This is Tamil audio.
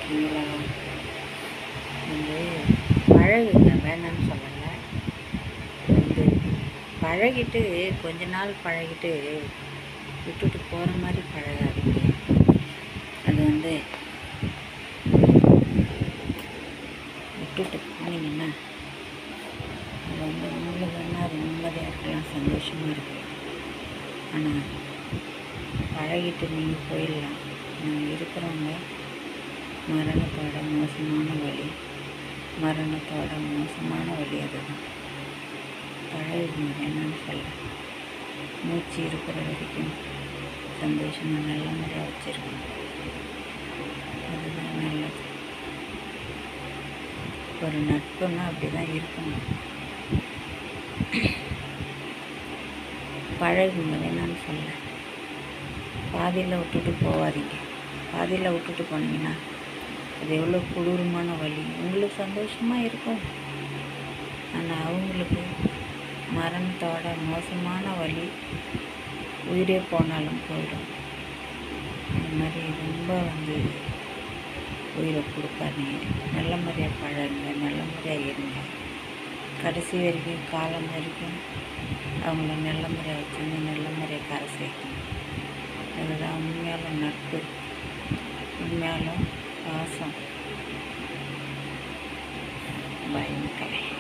இருக்கீங்களா வந்து பழகுங்க வேணாம்னு சொல்லலை வந்து பழகிட்டு கொஞ்ச நாள் பழகிட்டு விட்டுட்டு போகிற மாதிரி பழகாதீங்க அது வந்து விட்டுட்டு போனீங்கன்னா அது வந்து உங்களுக்கு வேணால் அது நிம்மதியாக இருக்கலாம் சந்தோஷமாக இருக்கலாம் ஆனால் பழகிட்டு நீங்கள் போயிடலாம் நான் இருக்கிறவங்க மரணத்தோட மோசமான வழி மரணத்தோட மோசமான வழி அதுதான் பழகுங்க வேணாம்னு சொல்ல மூச்சு இருக்கிற வரைக்கும் சந்தோஷமாக நல்ல முறையாக வச்சுருக்கணும் அதுதான் நல்லது ஒரு நட்புன்னா அப்படி தான் இருக்கணும் பழகுங்க வேணாம்னு சொல்ல பாதியில் விட்டுட்டு போகாதீங்க பாதியில் விட்டுட்டு போனீங்கன்னா அது எவ்வளோ கொடூரமான வழி உங்களுக்கு சந்தோஷமாக இருக்கும் ஆனால் அவங்களுக்கு மரணத்தோட மோசமான வழி உயிரே போனாலும் போயிடும் அந்த மாதிரி ரொம்ப வந்து உயிரை கொடுக்காதீங்க நல்ல முறையாக பழகுங்க நல்ல முறையாக இருங்க கடைசி வரைக்கும் காலம் வரைக்கும் அவங்கள நல்ல முறையாக வச்சுருந்து நல்ல முறையாக கரை சேர்க்கணும் அதுதான் உண்மையாலும் நட்பு உண்மையாலும் பாசம் பயங்கலை